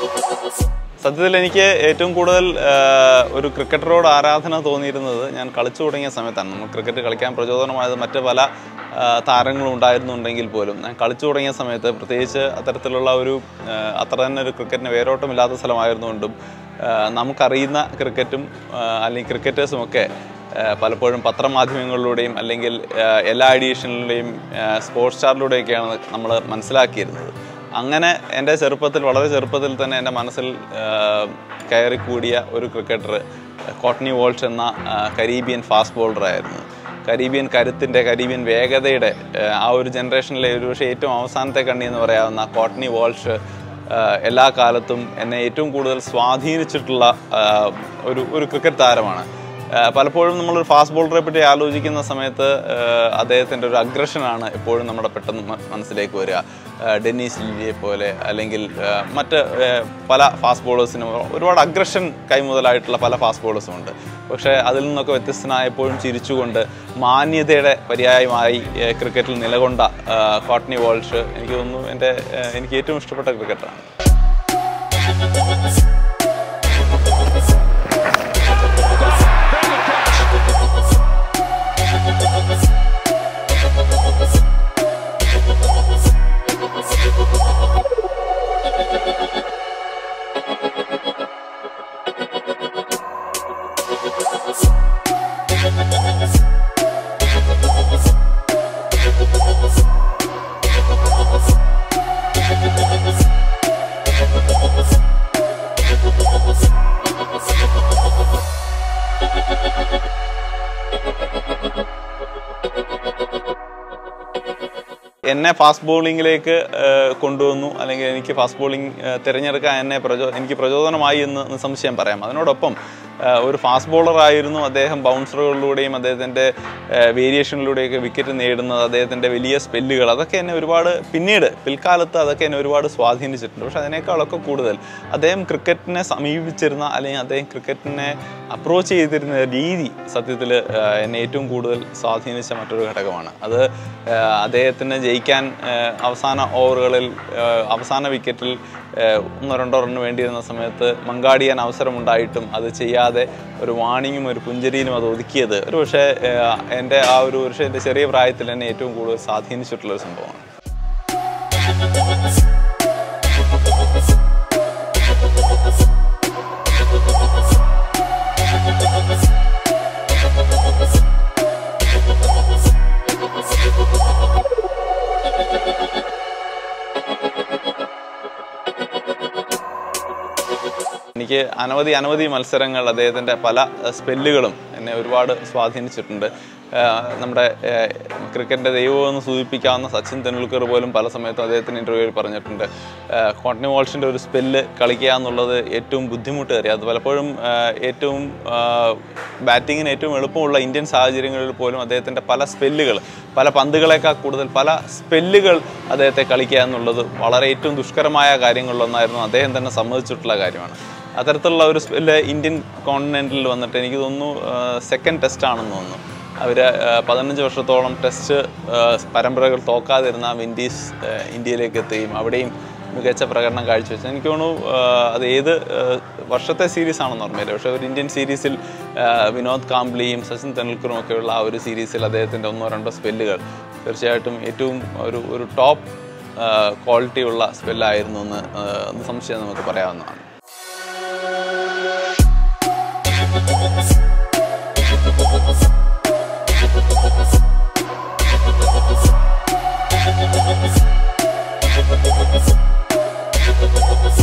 സത്യത്തിൽ എനിക്ക് ഏറ്റവും കൂടുതൽ ആ, ഒരു ക്രിക്കറ്ററോട് ആരാധന തോന്നിയിരുന്നത് ഞാൻ കളിച്ചു തുടങ്ങിയ സമയത്താണ് നമ്മൾ ക്രിക്കറ്റ് കളിക്കാൻ പ്രചോദനമായത് മറ്റ് പല ആ, താരങ്ങളും ഉണ്ടായിരുന്നുണ്ടെങ്കിൽ പോലും ഞാൻ കളിച്ചു തുടങ്ങിയ സമയത്ത് പ്രത്യേകിച്ച് അത്തരത്തിലുള്ള ഒരു ആ, അത്ര തന്നെ ഒരു ക്രിക്കറ്റിന് വേരോട്ടമില്ലാത്ത സ്ഥലമായിരുന്നുകൊണ്ടും ആ, നമുക്കറിയുന്ന ക്രിക്കറ്റും ആ, അല്ലെങ്കിൽ ക്രിക്കറ്റേഴ്സും ഒക്കെ ആ, പലപ്പോഴും പത്രമാധ്യമങ്ങളിലൂടെയും അല്ലെങ്കിൽ ആ, എല്ലാ എഡീഷനിലൂടെയും സ്പോർട്സ് സ്റ്റാറിലൂടെയൊക്കെയാണ് നമ്മൾ മനസ്സിലാക്കിയിരുന്നത് അങ്ങനെ എൻ്റെ ചെറുപ്പത്തിൽ വളരെ ചെറുപ്പത്തിൽ തന്നെ എൻ്റെ മനസ്സിൽ ആ, കയറിക്കൂടിയ ഒരു ക്രിക്കറ്റർ കോട്ടനി വോൾട്ട് എന്ന ആ, കരീബിയൻ ഫാസ്റ്റ് ബോളറായിരുന്നു കരീബിയൻ കരുത്തിൻ്റെ കരീബിയൻ വേഗതയുടെ ആ, ആ ഒരു ജനറേഷനിലെ ഒരു പക്ഷേ ഏറ്റവും അവസാനത്തെ കണ്ണി എന്ന് പറയാവുന്ന കോട്ടനി വോൾഷ് ആഹ് എല്ലാ കാലത്തും എന്നെ ഏറ്റവും കൂടുതൽ സ്വാധീനിച്ചിട്ടുള്ള ആഹ് ഒരു ഒരു ക്രിക്കറ്റ് താരമാണ് ആഹ് പലപ്പോഴും നമ്മളൊരു ഫാസ്റ്റ് ബോളറെ പറ്റി ആലോചിക്കുന്ന സമയത്ത് ആഹ് അദ്ദേഹത്തിൻ്റെ ഒരു അഗ്രഷനാണ് എപ്പോഴും നമ്മുടെ പെട്ടെന്ന് മ- മനസ്സിലേക്ക് വരിക ആഹ് ഡെന്നീസ് ലില്ലിയെ പോലെ അല്ലെങ്കിൽ ആഹ് മറ്റ് ആഹ് പല ഫാസ്റ്റ് ബോളേഴ്സിനും ഒരുപാട് അഗ്രഷൻ കൈമുതലായിട്ടുള്ള പല ഫാസ്റ്റ് ബോളേഴ്സും ഉണ്ട് പക്ഷേ അതിൽ നിന്നൊക്കെ വ്യത്യസ്തനായ എപ്പോഴും ചിരിച്ചുകൊണ്ട് മാന്യതയുടെ പര്യായമായി ആഹ് ക്രിക്കറ്റിൽ നിലകൊണ്ട ആഹ് കോട്ടനി വോൾഷ് എനിക്ക് തോന്നുന്നു എൻ്റെ ആഹ് എനിക്ക് ഏറ്റവും ഇഷ്ടപ്പെട്ട ക്രിക്കറ്ററാണ് എന്നെ ഫാസ്റ്റ് ബോളിങ്ങിലേക്ക് കൊണ്ടുവന്നു അല്ലെങ്കിൽ എനിക്ക് ഫാസ്റ്റ് ബോളിംഗ് തിരഞ്ഞെടുക്കാൻ എന്നെ പ്രചോ എനിക്ക് പ്രചോദനമായി എന്ന് നിസ്സംശയം പറയാം അതിനോടൊപ്പം ആ, ഒരു ഫാസ്റ്റ് ബോളർ ആയിരുന്നു അദ്ദേഹം ബൗൺസറുകളിലൂടെയും അദ്ദേഹത്തിൻ്റെ വേരിയേഷനിലൂടെയൊക്കെ വിക്കറ്റ് നേടുന്നത് അദ്ദേഹത്തിൻ്റെ വലിയ സ്പെല്ലുകൾ അതൊക്കെ എന്നെ ഒരുപാട് പിന്നീട് പിൽക്കാലത്ത് അതൊക്കെ എന്നെ ഒരുപാട് സ്വാധീനിച്ചിട്ടുണ്ട് പക്ഷെ അതിനേക്കാളൊക്കെ കൂടുതൽ അദ്ദേഹം ക്രിക്കറ്റിനെ സമീപിച്ചിരുന്ന അല്ലെങ്കിൽ അദ്ദേഹം ക്രിക്കറ്റിനെ അപ്രോച്ച് ചെയ്തിരുന്ന രീതി സത്യത്തിൽ എന്നെ ഏറ്റവും കൂടുതൽ സ്വാധീനിച്ച മറ്റൊരു ഘടകമാണ് അത് ആ, അദ്ദേഹത്തിന് ജയിക്കാൻ ആ, അവസാന ഓവറുകളിൽ ആ, അവസാന വിക്കറ്റിൽ ആ, ഒന്നോ രണ്ടോ റണ്ണ് വേണ്ടിയിരുന്ന സമയത്ത് മങ്കാടിയാൻ അവസരമുണ്ടായിട്ടും അത് ചെയ്യാതെ ഒരു വാണിങ്ങും ഒരു പുഞ്ചരിയിലും അത് ഒതുക്കിയത് ഒരു പക്ഷേ ആ, എൻ്റെ ആ ഒരു പക്ഷേ എൻ്റെ ചെറിയ പ്രായത്തിൽ എന്നെ ഏറ്റവും കൂടുതൽ സ്വാധീനിച്ചിട്ടുള്ള ഒരു സംഭവമാണ് എനിക്ക് അനവധി അനവധി മത്സരങ്ങൾ അദ്ദേഹത്തിൻ്റെ പല അഹ്, സ്പെല്ലുകളും എന്നെ ഒരുപാട് സ്വാധീനിച്ചിട്ടുണ്ട് ആഹ്, നമ്മുടെ ആഹ്, ക്രിക്കറ്റിൻ്റെ ദൈവം എന്ന് സൂചിപ്പിക്കാവുന്ന സച്ചിൻ തെണ്ടുൽക്കർ പോലും പല സമയത്തും അദ്ദേഹത്തിന് ഇൻ്റർവ്യൂവിൽ പറഞ്ഞിട്ടുണ്ട് ആഹ്, കോട്ടണി വാൾഷിൻ്റെ ഒരു സ്പെല്ല് കളിക്കുക എന്നുള്ളത് ഏറ്റവും ബുദ്ധിമുട്ടേറിയ അത് പലപ്പോഴും ആഹ്, ഏറ്റവും ബാറ്റിങ്ങിന് ഏറ്റവും എളുപ്പമുള്ള ഇന്ത്യൻ സാഹചര്യങ്ങളിൽ പോലും അദ്ദേഹത്തിൻ്റെ പല സ്പെല്ലുകൾ പല പന്തുകളേക്കാൾ കൂടുതൽ പല സ്പെല്ലുകൾ അദ്ദേഹത്തെ കളിക്കുക എന്നുള്ളത് വളരെ ഏറ്റവും ദുഷ്കരമായ കാര്യങ്ങളിലൊന്നായിരുന്നു അദ്ദേഹം തന്നെ സമ്മതിച്ചിട്ടുള്ള കാര്യമാണ് അത്തരത്തിലുള്ള ഒരു സ്പെല്ല് ഇന്ത്യൻ കോണ്ടിനെൻറ്റിൽ വന്നിട്ട് എനിക്ക് തോന്നുന്നു സെക്കൻഡ് ടെസ്റ്റ് ആണെന്ന് തോന്നുന്നു അവർ പതിനഞ്ച് വർഷത്തോളം ടെസ്റ്റ് പരമ്പരകൾ തോക്കാതിരുന്ന വിൻഡീസ് ആ, ഇന്ത്യയിലേക്ക് എത്തുകയും അവിടെയും മികച്ച പ്രകടനം കാഴ്ചവെച്ചു എനിക്ക് തോന്നുന്നു ആ, അത് ഏത് ആ, വർഷത്തെ സീരീസ് ആണെന്ന് ഓർമ്മയില്ല പക്ഷേ ഒരു ഇന്ത്യൻ സീരീസിൽ ആ, വിനോദ് കാംബ്ലിയും സച്ചിൻ തെണ്ടുൽക്കറും ഒക്കെയുള്ള ആ ഒരു സീരീസിൽ അദ്ദേഹത്തിൻ്റെ ഒന്നോ രണ്ടോ സ്പെല്ലുകൾ തീർച്ചയായിട്ടും ഏറ്റവും ഒരു ഒരു ടോപ്പ് ക്വാളിറ്റി ഉള്ള സ്പെല്ലായിരുന്നു എന്ന് ആ, എന്ന് സംശയം നമുക്ക് പറയാവുന്നതാണ് Thank you.